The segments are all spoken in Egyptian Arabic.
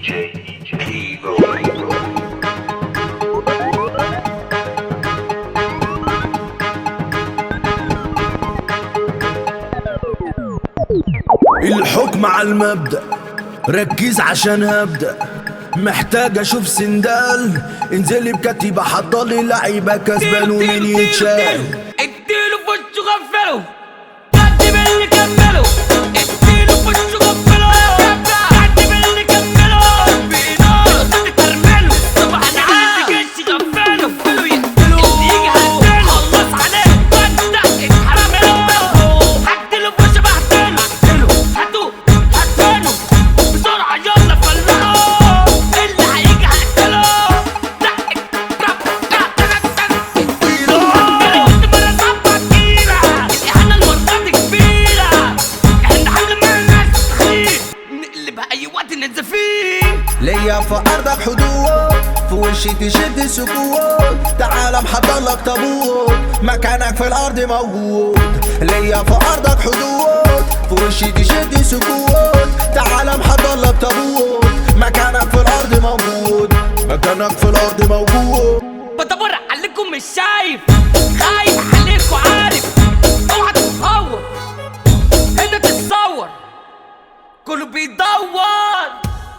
DJ Evo. الحكم على المبدأ ركز عشان هبدأ محتاج اشوف سندال انزلي بكتيبة حضرلي لعيبة كسبان ومين يتشال اديله في وشه غفله قدم اللي كمله اديله في وشه غفله قدم اللي كمله بإيده ترمله طبعا عايز جيش يغفله اللي يجي هدله خلص عليه بدأ اتحرمله هديله في وشه بهدله هاتوه هدله بسرعة يلا فلقه اللي هيجي هقتله ليا في ارضك حدود في وشي تشد سكوت تعال محضرلك تابوت مكانك في الارض موجود ليا في ارضك حدود في وشي تشد سكوت تعال محضرلك تابوت مكانك في الارض موجود مكانك في الارض موجود بدور عليكم مش شايف خايف عليكم عارف اوعى تتهور هنا تتصور كله بيدور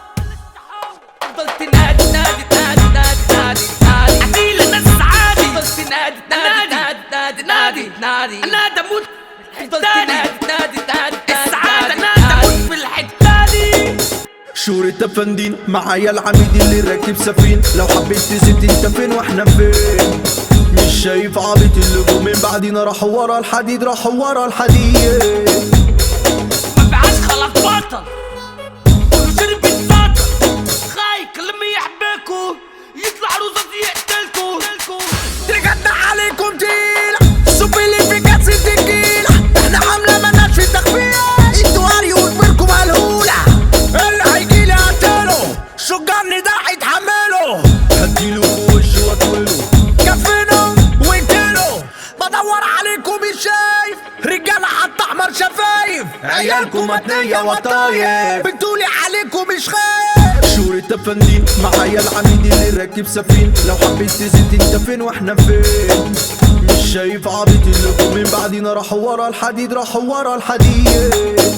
فضلت تنادي نادي نادي نادي نادي نادي عديل انا السعادي فضلت تنادي نادي نادي نادي نادي انا دموت فضلت تنادي نادي نادي السعادة انا دموت في الحتة دي شور التفندين معايا العميد اللي راكب سفين لو حبيت تزيد انت فين واحنا فين مش شايف عبيط اللي جو من بعدينا راحوا ورا الحديد راحوا ورا الحديد ما بقاش خلاص بطل كله شرب السطر خايك لما يحبكوا يطلع رصاص يقتلكوا رجعنا عليكم تقيلة صب اللي في كاس التقيلة احنا عاملة مالناش في التخفية انتوا قاري وكبركم ملهولة اللي هيجيلي هقتله شجرني ده هيتحمله هديله في وشه واطوله كفنه وانتله بدور عليكم مش شايف رجالة حتى احمر شفايف عيالكم متنية وطايف بتقولي عليكم مش خايف شور التفندين معايا العميد اللي راكب سفين لو حبيت تزيد انت فين واحنا فين مش شايف عبيط اللي جو من بعدينا راحوا ورا الحديد راحوا ورا الحديد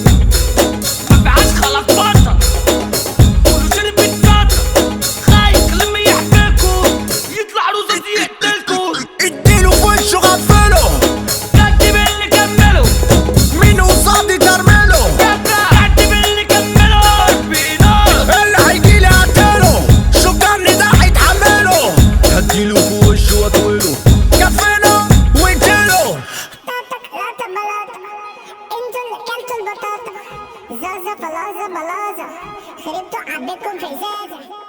ما بقاش خلاص بطل كله شرب السطر خايك لما يحبكوا يطلع رصاص يقتلكوا اديله في وشه غفله قدم اللي كمله مين قصادي ترمله قدم اللي كمله بإيده اللي هيجيلي هقتله شجرني ده هيتحمله هديله في وشه واطوله كفنه وانتله لاتا بلاطة انتوا اللي كلتوا البطاطا زازا فلازا بلازا خربتوا عبيكم في ازازة